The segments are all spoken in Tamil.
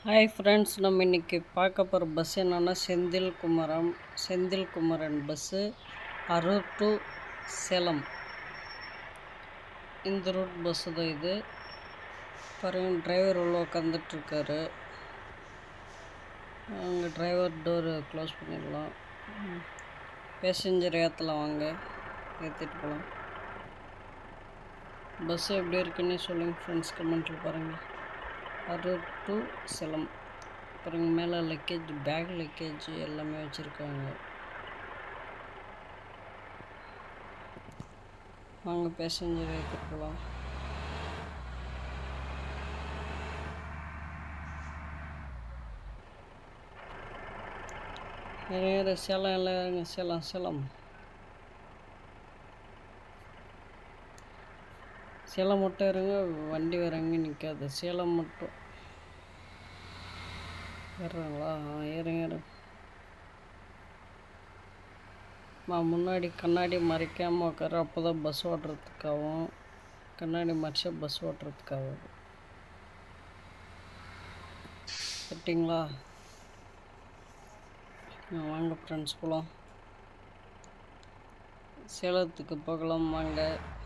ஹாய் ஃப்ரெண்ட்ஸ் நம்ம இன்றைக்கி பார்க்க போகிற பஸ் என்னென்னா செந்தில் குமரம் செந்தில் குமரன் பஸ்ஸு அரூர் டு சேலம் இந்த ரூட் பஸ்ஸு தான் இது பாருங்க டிரைவர் உள்ள உட்காந்துட்ருக்காரு அங்கே டிரைவர் டோரு க்ளோஸ் பண்ணிடலாம் பேசஞ்சர் ஏற்றலாம் வாங்க ஏற்றிட்டு போகலாம் பஸ்ஸு எப்படி இருக்குன்னு சொல்லுங்கள் ஃப்ரெண்ட்ஸ் கமெண்ட்டில் பாருங்கள் அரூர் டு சேலம் அப்புறம் மேலே லக்கேஜ் பேக் லக்கேஜ் எல்லாமே வச்சுருக்காங்க வாங்க பேசஞ்சர் ஏற்றிட்டு போகலாம் இறங்க சேலம் எல்லாம் இறங்க சேலம் சேலம் சேலம் மட்டும் இறங்க வண்டி வேற எங்கேயும் நிற்காது சேலம் மட்டும் ஏறுறாங்களா ஆ, ஏறுங்க ஏறுங்க மா முன்னாடி கண்ணாடி மறைக்காமல் உட்கார அப்போ தான் பஸ் ஓட்டுறதுக்காகவும் கண்ணாடி மறைச்சா பஸ் ஓட்டுறதுக்காகும் கட்டிங்களா வாங்க ஃப்ரெண்ட்ஸ் போகலாம் சேலத்துக்கு போகலாம் வாங்க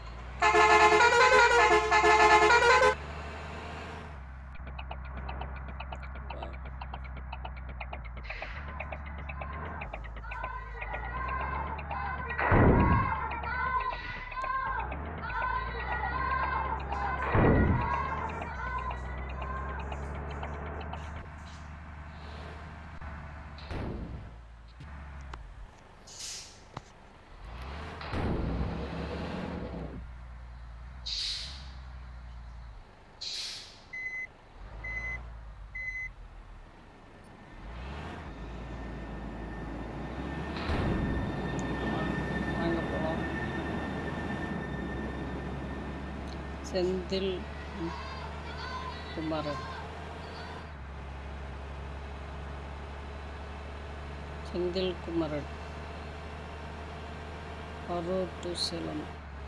வாங்க போகலாம் செந்தில் குமாரன் செந்தில் குமரன் அரூர் டு சேலம்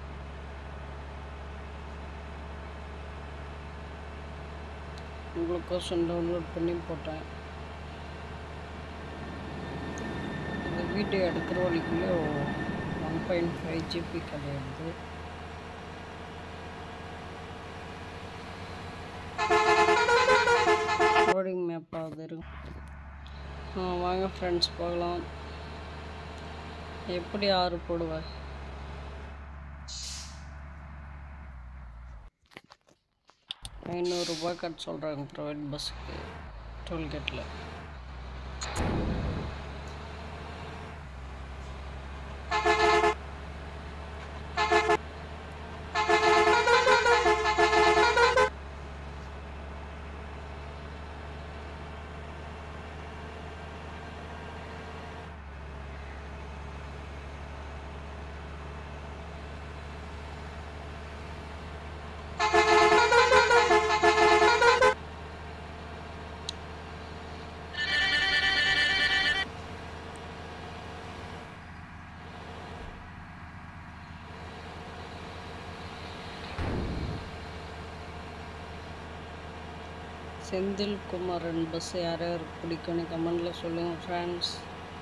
உங்களுக்கோசம் டவுன்லோட் பண்ணி போட்டேன் இந்த வீடியோ எடுக்கிற வரைக்குள்ளே ஒன் பாயிண்ட் ஃபைவ் ஜிபி கிடையாது ரோடிங் மேப் ஆகுது இருக்கு ஆ வாங்க ஃப்ரெண்ட்ஸ் போகலாம் எப்படி ஆறு போடுவேன் ஐநூறுரூபா கட் சொல்கிறாங்க ப்ரைவேட் பஸ்ஸுக்கு டோல்கேட்டில் செந்தில் குமரன் பஸ் யார் யாருக்கு பிடிக்கும்னு கமெண்டில் சொல்லுங்கள் ஃப்ரெண்ட்ஸ்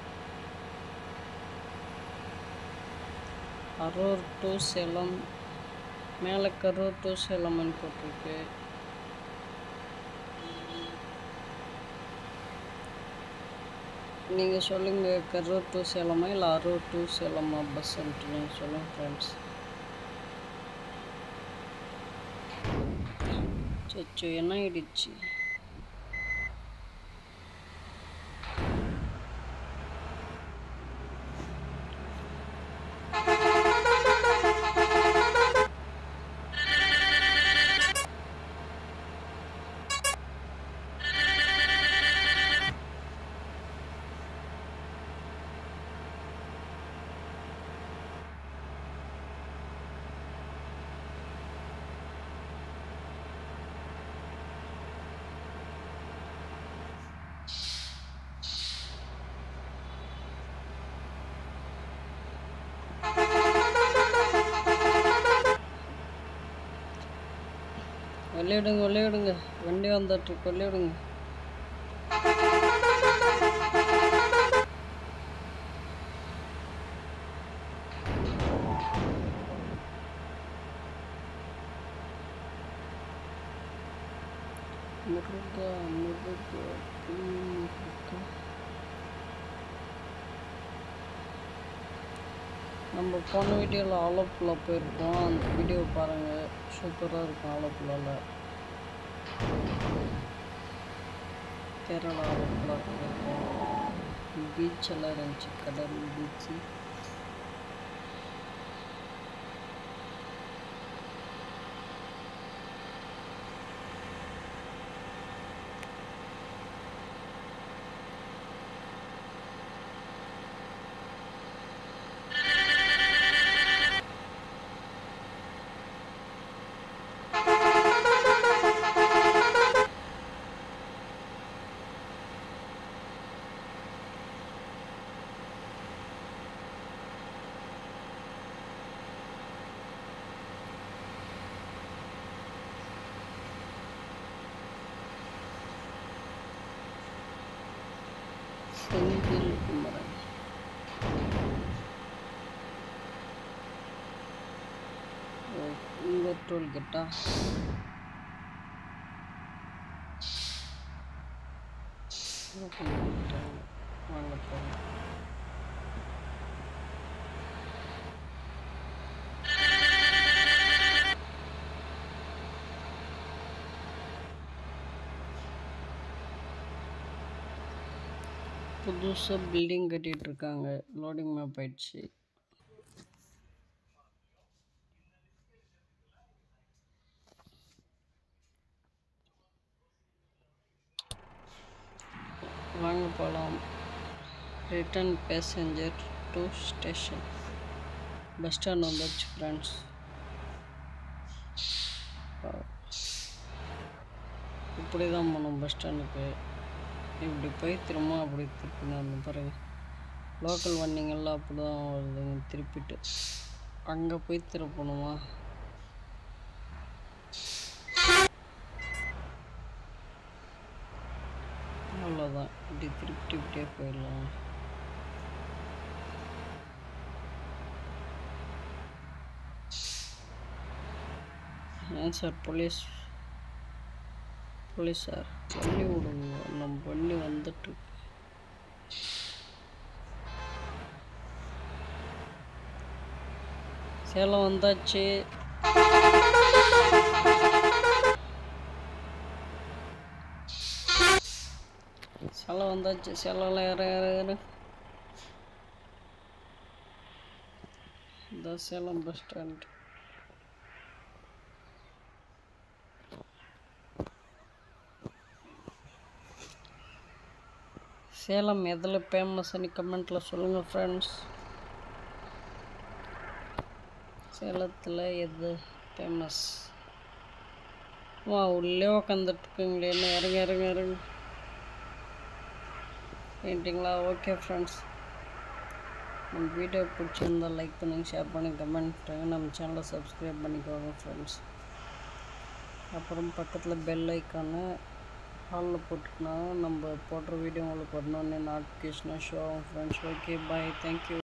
அரூர் டு சேலம் மேலே கரூர் டு சேலம்னு போட்டிருக்கு நீங்கள் சொல்லுங்கள் கரூர் டு சேலமா இல்லை அரூர் டு சேலமா பஸ்ன்ட்டு நீங்கள் சொல்லுங்கள் ஃப்ரெண்ட்ஸ் சச்சோ என்ன ஆயிடுச்சு வெளியிடுங்க வெளியிடுங்க வண்டி வந்துட்டு வெளியிடுங்க முருகா முருகா முருகா நம்ம போன வீடியோவில் ஆலப்புழா போயிருக்கோம் அந்த வீடியோ பாருங்கள் சூப்பராக இருக்கும் ஆலப்புழாவில் கேரளா ஆலப்புழா போயிருக்கோம் பீச் எல்லாம் இருந்துச்சு கடல் பீச்சு செந்தில் குமரன் இங்கே டோல் கேட்டா வாங்க போகலாம் புதுசாக பில்டிங் கட்டிகிட்டு இருக்காங்க லோடிங் மேப் ஆயிடுச்சு வாங்க போகலாம் return passenger to station bus stand வந்துடுச்சு ஃப்ரெண்ட்ஸ் இப்படி தான் போகணும் பஸ் ஸ்டாண்டுக்கு இப்படி போய் திரும்ப அப்படி திருப்பி அந்த பிறகு லோக்கல் வண்டிங்கெல்லாம் அப்படி தான் வருதுங்க திருப்பிட்டு அங்கே போய் திருப்பணுமா அவ்வளோதான் இப்படி திருப்பிட்டு இப்படியே போயிடலாம் ஏன் சார் போலீஸ் போலீஸ் சார் வண்டி விடுங்க நம்ம வண்டி வந்துட்டு சேலம் வந்தாச்சு சேலம் வந்தாச்சு சேலம்ல யார யார் இந்த சேலம் பஸ் ஸ்டாண்ட் சேலம் எதில் ஃபேமஸ்ன்னு கமெண்ட்டில் சொல்லுங்கள் ஃப்ரெண்ட்ஸ் சேலத்தில் எது ஃபேமஸ் வா உள்ளே உக்காந்துட்டுருக்குங்களே என்ன இறங்க இறங்க இறங்க பெயிண்டிங்களா ஓகே ஃப்ரெண்ட்ஸ் நம்ம வீடியோ பிடிச்சிருந்தா லைக் பண்ணுங்கள் ஷேர் பண்ணுங்கள் கமெண்ட் பண்ணுங்கள் நம்ம சேனலை சப்ஸ்கிரைப் பண்ணிக்கோங்க ஃப்ரெண்ட்ஸ் அப்புறம் பக்கத்தில் பெல் ஐக்கானு ஹாலில் போட்டுக்கினா நம்ம போடுற வீடியோ உங்களுக்கு வரணுன்னு நோட்டிஃபிகேஷனாக ஷோ ஆகும் ஃப்ரெண்ட்ஸ் ஓகே பாய் தேங்க்யூ